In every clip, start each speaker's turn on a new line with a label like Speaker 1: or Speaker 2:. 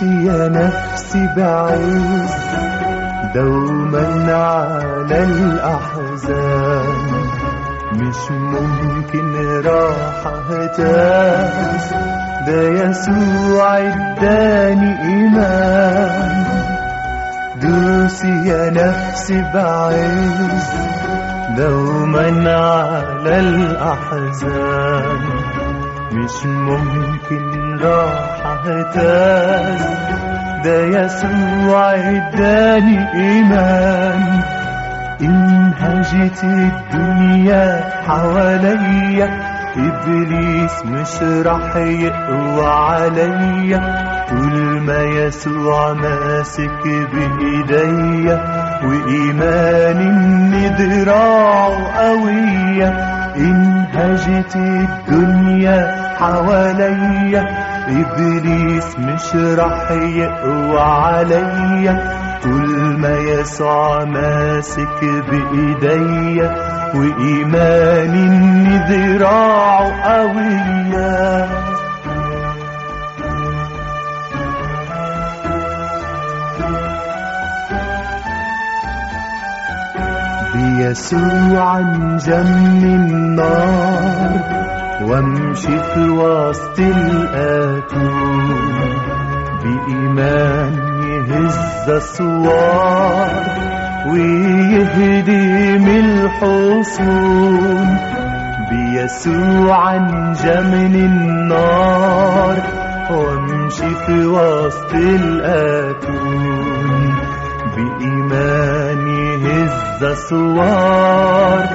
Speaker 1: دوسي يا نفسي بعز دوما على الأحزان مش ممكن راحة تاس ده يسوع اداني إيمان دوسي يا نفسي بعز دوما على الأحزان مش ممكن راحة تاس ده يسوع اداني إيمان إن هجت الدنيا حواليا إبليس مش راح يقوى عليا طول ما يسوع ماسك بإيديا وإيمان إن ذراعه قوية إن هجت الدنيا حواليا إبليس مش راح يقوى عليا طول ما يسوع ماسك بإيديا وإيمان إن ذراعه قوية بيسوع انجم النار وامشي في وسط الآتون بإيمان يهز الصوار ويهدم الحصون بيسوع انجى من النار وامشي في وسط الآتون بإيمان يهز صوار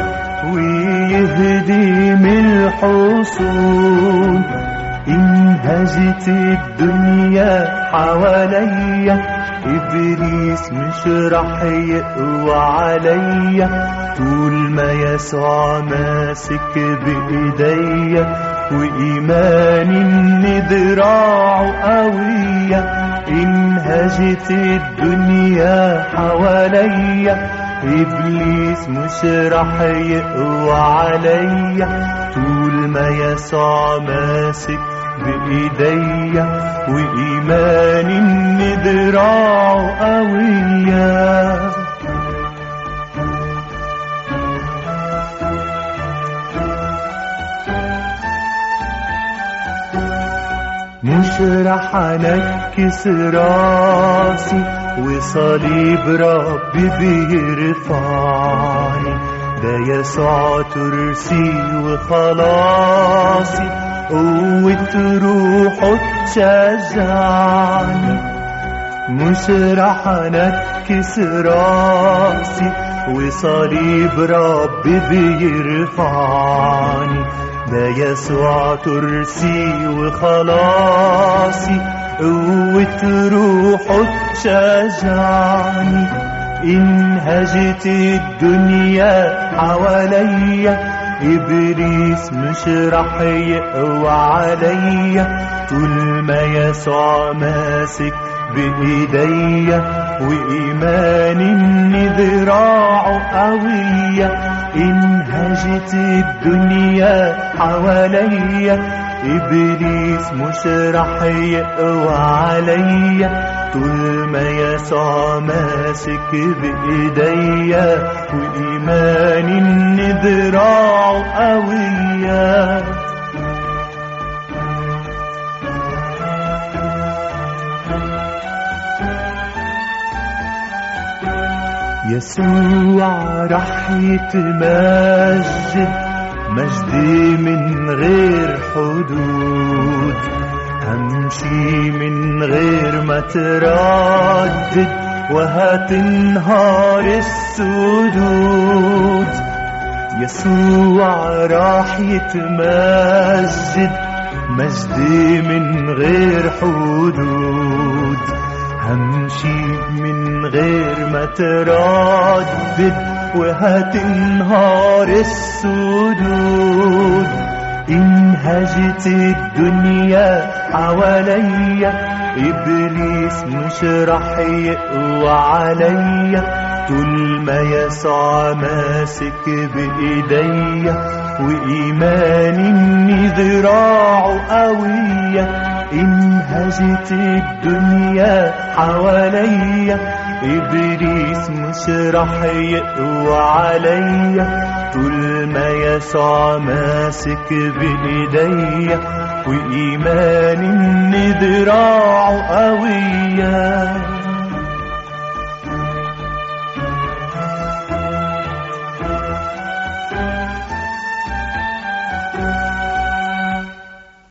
Speaker 1: ويهدم الحصون إن هجت الدنيا حواليا إبليس مش راح يقوى عليا طول ما يسوع ماسك بإيديا وإيمان إن ذراعه قوية إن هجت الدنيا حواليا إبليس مش راح يقوى عليا طول ما يسوع ماسك بإيديا وإيمان إن ذراعه قوية مش راح انكس راسي وصليب ربي بيرفعني ده يسوع ترسي وخلاصي قوة روحه تشجعني مش راح انكس راسي وصليب ربي بيرفعني ده يسوع ترسي وخلاصي قوة روحه تشجعني إن هجت الدنيا حواليا إبليس مش راح يقوى عليا طول ما يسوع ماسك بإيديا وإيمان إن ذراعه قوية إن هجت الدنيا حواليا إبليس مش راح يقوى عليا طول ما يسوع ماسك بإيديا وإيمان إن ذراعه قوية يسوع راح يتمجد مجد من غير حدود همشي من غير ما تردد وهتنهار السدود يسوع راح يتمجد مجد من غير حدود همشي من غير ما تردد وهتنهار السدود إن هجت الدنيا حواليا إبليس مش راح يقوى عليا طول ما يسوع ماسك بإيديا وإيمان إن ذراعه قوية انهجت الدنيا حواليا ابليس مش راح يقوى عليا طول ما يسوع ماسك بايديا وايمان ان ذراعه قويه